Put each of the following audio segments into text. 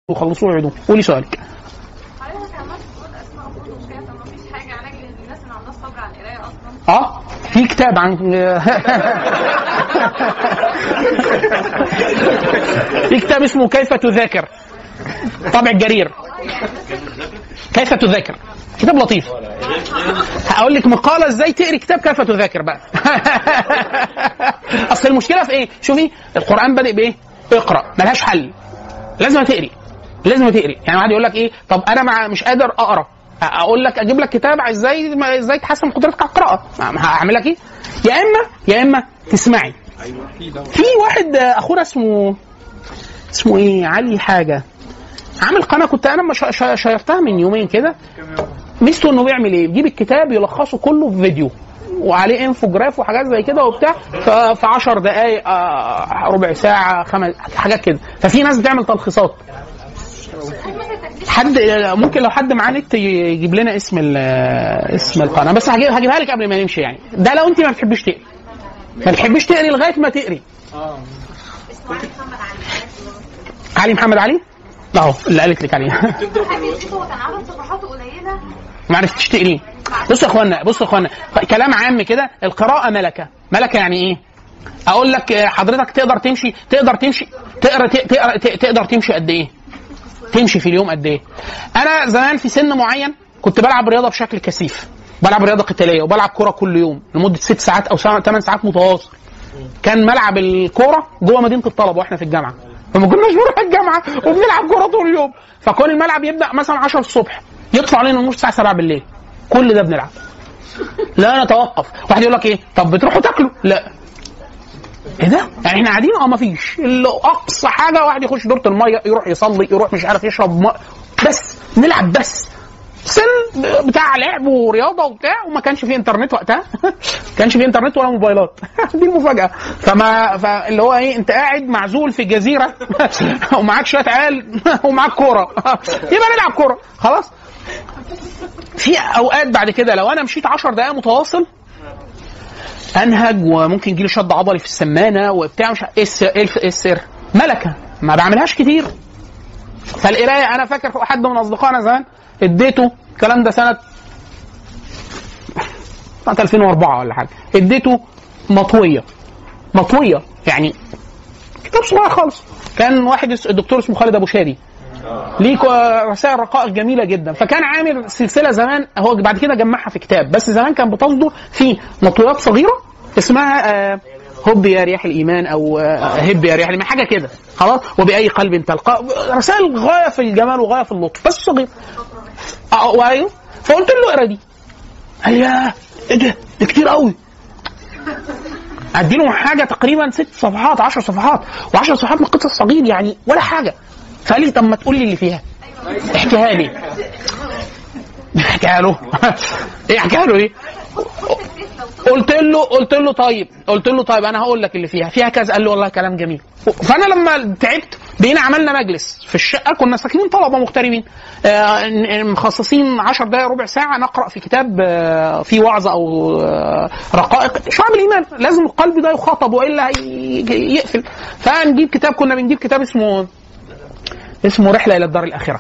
وخلصوه ويعيدوه قولي سؤالك حضرتك عمال تقول اسماء كتب كده طب ما فيش حاجه علاج للناس اللي عندها صبر على القرايه اصلا اه في كتاب عن في كتاب اسمه كيف تذاكر طبع الجرير كيف تذاكر كتاب لطيف هقول لك مقاله ازاي تقري كتاب كيف تذاكر بقى اصل المشكله في ايه شوفي القران بادئ بايه اقرا ملهاش حل لازم تقري لازم تقري يعني واحد يقول لك ايه طب انا مع مش قادر اقرا اقول لك اجيب لك كتاب ازاي ازاي تحسن قدرتك على القراءه هعمل لك ايه يا اما يا اما تسمعي في واحد آه، اخونا اسمه اسمه ايه علي حاجه عامل قناه كنت انا ما شا- شا- شيرتها من يومين كده ميزته انه بيعمل ايه بيجيب الكتاب يلخصه كله في فيديو وعليه انفوجراف وحاجات زي كده وبتاع ف- في 10 دقائق آه، ربع ساعه خمس حاجات كده ففي ناس بتعمل تلخيصات حد ممكن لو حد معاه نت يجيب لنا اسم ال- اسم القناه بس هجيب هجيبها لك قبل ما نمشي يعني ده لو انت ما بتحبيش تقري ما بتحبيش تقري لغايه ما تقري علي محمد علي اهو اللي قالت لك عليه حاجه دي هو كان عدد صفحاته قليله ما عرفتش تقريه بصوا يا اخوانا بصوا يا اخوانا كلام عام كده القراءه ملكه ملكه يعني ايه اقول لك آه، حضرتك تقدر تمشي تقدر تمشي تقرا تقرا ت- تقدر تمشي قد ايه تمشي في اليوم قد ايه انا زمان في سن معين كنت بلعب رياضه بشكل كثيف بلعب رياضه قتاليه وبلعب كوره كل يوم لمده ست ساعات او ثمان ساعات متواصل كان ملعب الكوره جوه مدينه الطلبه واحنا في الجامعه فما كناش بنروح الجامعه وبنلعب كوره طول اليوم فكون الملعب يبدا مثلا 10 الصبح يطلع علينا نص الساعه 7 بالليل كل ده بنلعب لا نتوقف واحد يقول لك ايه طب بتروحوا تاكلوا لا ايه ده؟ يعني احنا قاعدين اه مفيش اللي اقصى حاجه واحد يخش دوره الميه يروح يصلي يروح مش عارف يشرب ماء بس نلعب بس سن بتاع لعب ورياضه وبتاع وما كانش فيه انترنت وقتها كانش فيه انترنت ولا موبايلات دي المفاجاه فما فاللي هو ايه انت قاعد معزول في جزيره ومعاك شويه عيال ومعاك كوره يبقى نلعب كوره خلاص في اوقات بعد كده لو انا مشيت 10 دقائق متواصل انهج وممكن يجي لي شد عضلي في السمانه وبتاع مش عارف- ايه السر ايه الف- إيه السر ملكه ما بعملهاش كتير فالقرايه انا فاكر حد من اصدقائنا زمان اديته الكلام ده سنه سنه 2004 ولا حاجه اديته مطويه مطويه يعني كتاب صغير خالص كان واحد اس- الدكتور اسمه خالد ابو شادي ليه كو- رسائل رقائق جميله جدا فكان عامل سلسله زمان هو بعد كده جمعها في كتاب بس زمان كان بتصدر في مطويات صغيره اسمها آه، هب يا رياح الايمان او آه، هب يا رياح الايمان حاجه كده خلاص وباي قلب تلقى رسائل غايه في الجمال وغايه في اللطف بس صغير اه وايوه فقلت له اقرا دي قال يا ايه ده ده كتير قوي اديله حاجه تقريبا ست صفحات 10 صفحات و10 صفحات من قصص صغير يعني ولا حاجه فقال لي طب ما تقول لي اللي فيها احكيها لي احكيها له ايه احكيها له ايه قلت له قلت له طيب قلت له طيب انا هقول لك اللي فيها فيها كذا قال لي والله كلام جميل فانا لما تعبت بقينا عملنا مجلس في الشقه كنا ساكنين طلبه مغتربين آه، ن- مخصصين 10 دقائق ربع ساعه نقرا في كتاب آه، فيه وعظ او آه، رقائق شعب الايمان لازم القلب ده يخاطب والا هي- يقفل فنجيب كتاب كنا بنجيب كتاب اسمه اسمه رحله الى الدار الاخره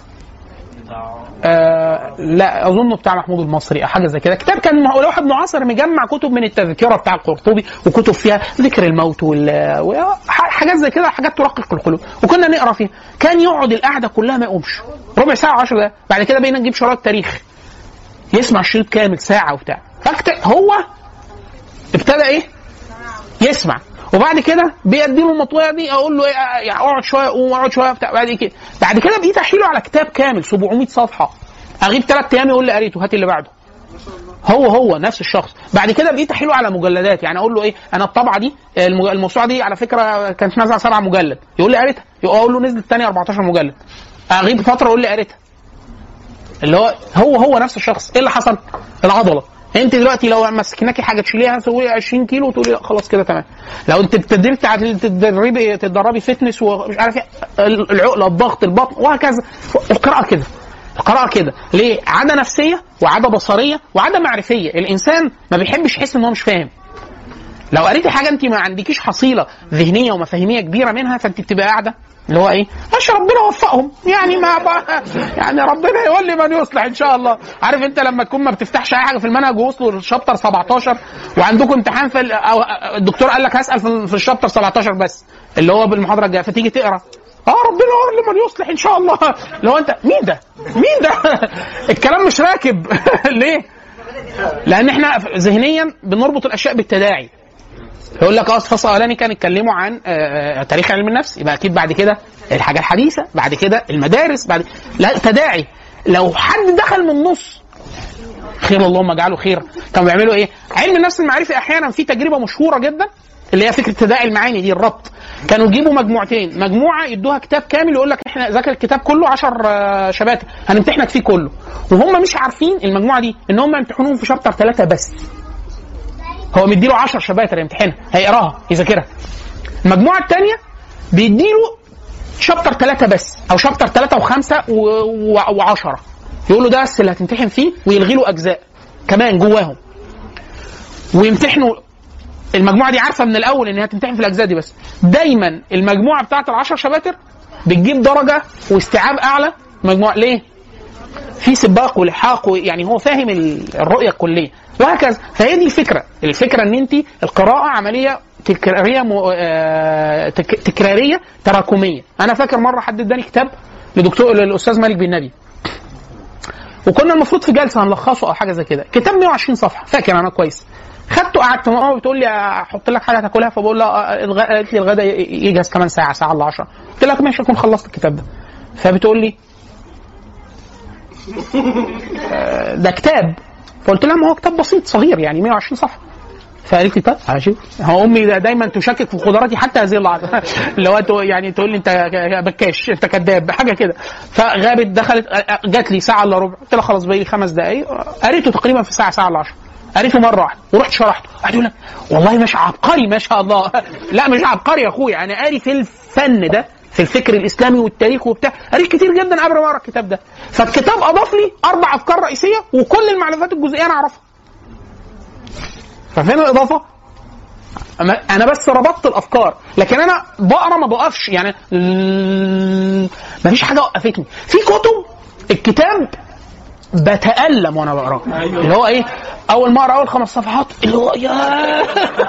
آه لا اظنه بتاع محمود المصري او حاجه زي كده كتاب كان مع- واحد معاصر مجمع كتب من التذكره بتاع القرطبي وكتب فيها ذكر الموت وال وح- حاجات زي كده حاجات ترقق القلوب وكنا نقرا فيها كان يقعد القعده كلها ما يقومش ربع ساعه 10 دقائق بعد كده بقينا نجيب شرايط تاريخ يسمع الشريط كامل ساعه وبتاع فكت هو ابتدى ايه يسمع وبعد كده بيديله المطويه دي اقول له ايه يعني اقعد شويه قوم اقعد شويه بتاع بعد كده بعد كده بقيت احيله على كتاب كامل 700 صفحه اغيب ثلاث ايام يقول لي قريته هات اللي بعده هو هو نفس الشخص بعد كده بقيت احيله على مجلدات يعني اقول له ايه انا الطبعه دي المج- الموسوعه دي على فكره كانت نازله سبعه مجلد يقول لي قريتها اقول له نزلت ثانيه 14 مجلد اغيب فتره يقول لي قريتها اللي هو هو هو نفس الشخص ايه اللي حصل العضله انت دلوقتي لو مسكناكي حاجه تشيليها تسوي 20 كيلو وتقولي لا خلاص كده تمام لو انت بتدربي تدربي تدربي فتنس ومش عارف ايه العقله الضغط البطن وهكذا القراءه كده القراءة كده ليه؟ عادة نفسية وعادة بصرية وعادة معرفية الإنسان ما بيحبش يحس إن هو مش فاهم لو قريتي حاجه انت ما عندكيش حصيله ذهنيه ومفاهيميه كبيره منها فانت بتبقى قاعده اللي هو ايه؟ ماشي ربنا وفقهم يعني ما بقى يعني ربنا يولي من يصلح ان شاء الله عارف انت لما تكون ما بتفتحش اي حاجه في المنهج ووصلوا للشابتر 17 وعندكم امتحان في ال- أو الدكتور قال لك هسال في في الشابتر 17 بس اللي هو بالمحاضره الجايه فتيجي تقرا اه ربنا يولي من يصلح ان شاء الله اللي هو انت مين ده؟ مين ده؟ الكلام مش راكب ليه؟ لان احنا ذهنيا بنربط الاشياء بالتداعي يقول لك اه الفصل الاولاني كان اتكلموا عن آه، آه، تاريخ علم النفس يبقى اكيد بعد كده الحاجه الحديثه بعد كده المدارس بعد لا تداعي لو حد دخل من النص خير اللهم اجعله خير كانوا بيعملوا ايه؟ علم النفس المعرفي احيانا في تجربه مشهوره جدا اللي هي فكره تداعي المعاني دي الربط كانوا يجيبوا مجموعتين مجموعه يدوها كتاب كامل يقول لك احنا ذاكر الكتاب كله 10 شباتر هنمتحنك فيه كله وهم مش عارفين المجموعه دي ان هم يمتحنوهم في شابتر ثلاثه بس هو مديله 10 شباتر يمتحنها هيقراها يذاكرها المجموعه الثانيه بيديله شابتر ثلاثه بس او شابتر ثلاثه وخمسه و10 يقول له ده بس اللي هتمتحن فيه ويلغي له اجزاء كمان جواهم ويمتحنوا المجموعه دي عارفه من الاول ان هي هتمتحن في الاجزاء دي بس دايما المجموعه بتاعت العشر شباتر بتجيب درجه واستيعاب اعلى مجموعه ليه؟ في سباق ولحاق و- يعني هو فاهم ال- الرؤيه الكليه وهكذا فهي دي الفكره الفكره ان انت القراءه عمليه تكراريه م... آه... تك... تكراريه تراكميه انا فاكر مره حد اداني كتاب لدكتور للاستاذ مالك بن نبي وكنا المفروض في جلسه هنلخصه او حاجه زي كده كتاب 120 صفحه فاكر انا كويس خدته قعدت ماما بتقول لي احط لك حاجه تاكلها فبقول لها آه، الغ- قالت لي الغدا ي- يجهز كمان ساعه ساعه الا 10 قلت لها ماشي اكون خلصت الكتاب ده فبتقول لي آه، ده كتاب فقلت لها ما هو كتاب بسيط صغير يعني 120 صفحه فقالت لي طب ماشي هو امي دا- دايما تشكك في قدراتي حتى هذه اللحظه اللي هو تو- يعني تقول لي انت ك- بكاش انت كذاب حاجه كده فغابت دخلت جات لي ساعه الا ربع قلت لها خلاص باقي لي خمس دقائق قريته تقريبا في ساعه ساعه الا 10 قريته مره واحده ورحت شرحته قعد يقول لك والله مش عبقري ما شاء الله لا مش عبقري يا اخويا انا قاري في الفن ده في الفكر الاسلامي والتاريخ وبتاع قريت كتير جدا قبل ما اقرا الكتاب ده فالكتاب اضاف لي اربع افكار رئيسيه وكل المعلومات الجزئيه انا اعرفها ففين الاضافه؟ أما- انا بس ربطت الافكار لكن انا بقرا ما بقفش يعني ما فيش حاجه وقفتني في كتب الكتاب بتألم وانا بقراه اللي هو ايه اول ما اقرا اول خمس صفحات اللي هو يا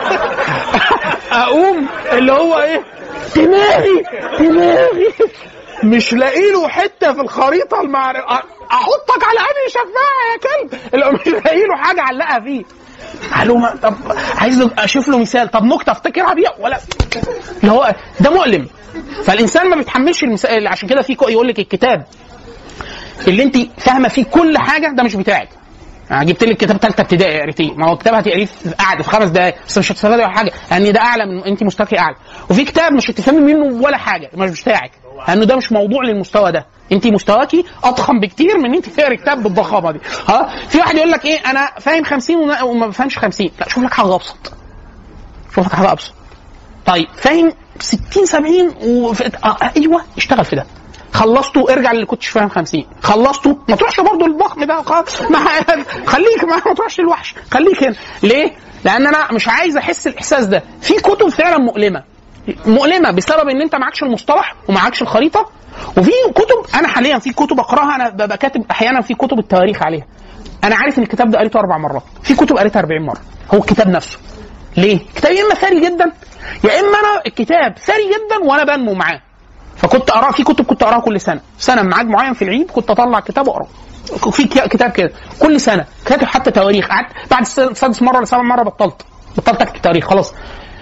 اقوم اللي هو ايه دماغي دماغي مش لاقي له حته في الخريطه المعر... احطك على انهي شفاعه يا كلب اللي هو مش لاقي له حاجه علقها فيه معلومه طب عايز له اشوف له مثال طب نكته افتكرها بيها ولا اللي هو ده مؤلم فالانسان ما بيتحملش المثال عشان كده في كو- يقول لك الكتاب اللي انت فاهمه فيه كل حاجه ده مش بتاعك انا جبت لك كتاب ثالثه ابتدائي قريتيه ما هو كتاب هتقريه في قعده في خمس دقائق بس مش هتستفادي ولا حاجه لان ده اعلى من انت مستواك اعلى وفي كتاب مش هتفهمي منه ولا حاجه مش بتاعك لانه ده مش موضوع للمستوى ده انت مستواكي اضخم بكتير من ان انت تقري كتاب بالضخامه دي ها في واحد يقول لك ايه انا فاهم 50 وما- وما بفهمش 50 لا شوف لك حاجه ابسط شوف لك حاجه ابسط طيب فاهم 60 70 وف... آه ايوه اشتغل في ده خلصته ارجع للي كنتش فاهم 50 خلصته ما تروحش برضه للضخم ده خلاص ما خليك ما, ما تروحش للوحش خليك هنا ليه؟ لان انا مش عايز احس الاحساس ده في كتب فعلا مؤلمه مؤلمه بسبب ان انت معكش المصطلح ومعكش الخريطه وفي كتب انا حاليا في كتب اقراها انا ببقى كاتب احيانا في كتب التواريخ عليها انا عارف ان الكتاب ده قريته اربع مرات في كتب قريتها 40 مره هو الكتاب نفسه ليه؟ الكتاب يا اما ثري جدا يا اما انا الكتاب ثري جدا وانا بنمو معاه فكنت اقراه في كتب كنت اقراها كل سنه سنه ميعاد معين في العيد كنت اطلع كتاب واقراه في ك- كتاب كده كل سنه كاتب حتى تواريخ قعدت بعد الس- سادس مره ولا سابع مره بطلت بطلت اكتب تواريخ خلاص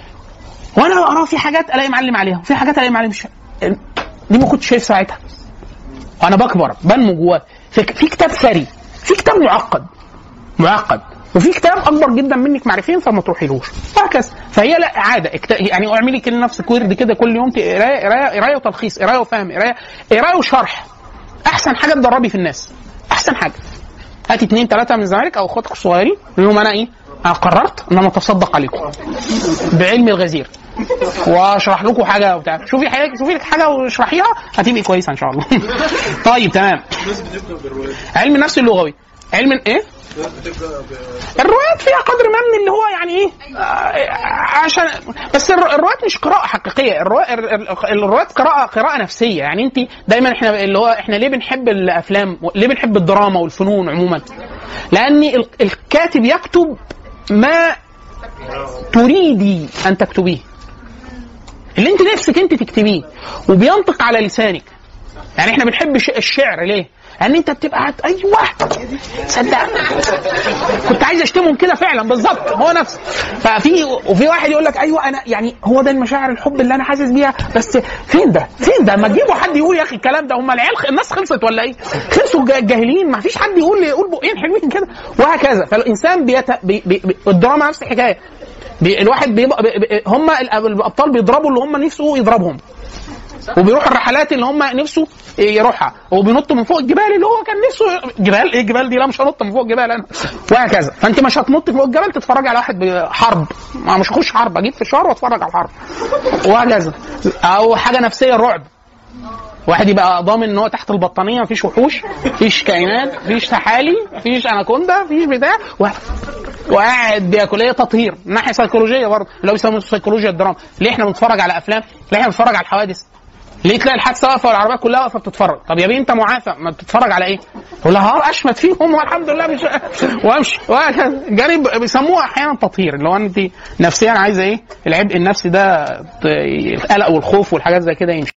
وانا بقراه في حاجات الاقي معلم عليها وفي حاجات الاقي معلم مش دي ما كنتش شايف ساعتها وانا بكبر بنمو جواه في في كتاب ثري في كتاب معقد معقد وفي كتاب اكبر جدا منك معرفيا فما تروحيلوش وهكذا فهي لا عاده اكت... يعني اعملي كده لنفسك ورد كده كل يوم ت- قرايه قرايه قرايه وتلخيص قرايه وفهم قرايه قرايه وشرح احسن حاجه تدربي في الناس احسن حاجه هاتي اثنين ثلاثه من الزمالك او اخواتك الصغيرين قول لهم انا ايه انا قررت ان انا اتصدق عليكم بعلمي الغزير واشرح لكم حاجه وبتاع شوفي حاجه شوفي لك حاجه واشرحيها هتبقي كويسه ان شاء الله طيب تمام علم النفس اللغوي علم ايه الروايات فيها قدر ما من اللي هو يعني ايه آه، عشان بس الر- الروايات مش قراءة حقيقية الروا- ال- ال- الروايات قراءة قراءة نفسية يعني انت دايما احنا اللي هو احنا ليه بنحب الافلام ليه بنحب الدراما والفنون عموما لان ال- الكاتب يكتب ما تريدي ان تكتبيه اللي انت نفسك انت تكتبيه وبينطق على لسانك يعني احنا بنحب الش- الشعر ليه؟ لان انت بتبقى قاعد ايوه صدق كنت عايز اشتمهم كده فعلا بالظبط هو نفسه ففي وفي واحد يقول لك ايوه انا يعني هو ده المشاعر الحب اللي انا حاسس بيها بس فين ده؟ فين ده؟ ما تجيبوا حد يقول يا اخي الكلام ده هم العيال خ- الناس خلصت ولا ايه؟ خلصوا الج- الجاهلين ما فيش حد يقول يقول بقين حلوين كده وهكذا فالانسان بيت... بي... بي... بي... الدراما نفس الحكايه بي... الواحد بيبقى بي... بي... هم الابطال بيضربوا اللي هم نفسه يضربهم وبيروح الرحلات اللي هم نفسه يروحها وبينط من فوق الجبال اللي هو كان نفسه جبال ايه الجبال دي لا مش هنط من فوق الجبال انا وهكذا فانت مش هتنط فوق الجبل تتفرج على واحد بحرب ما مش هخش حرب اجيب فشار واتفرج على الحرب وهكذا او حاجه نفسيه رعب واحد يبقى ضامن ان هو تحت البطانيه مفيش وحوش مفيش كائنات مفيش سحالي مفيش اناكوندا مفيش بتاع و... وقاعد بياكل ايه تطهير من ناحيه سيكولوجيه برضه اللي هو بيسموه سيكولوجيا الدراما ليه احنا بنتفرج على افلام ليه احنا بنتفرج على الحوادث ليه تلاقي الحادثه واقفه والعربيات كلها واقفه بتتفرج طب يا بيه انت معافى ما بتتفرج على ايه يقول لها هار اشمت فيهم والحمد لله مش وامشي وهكذا جانب بيسموها احيانا تطهير اللي هو انت نفسيا عايزه ايه العبء النفسي ده ت- القلق والخوف والحاجات زي كده يمشي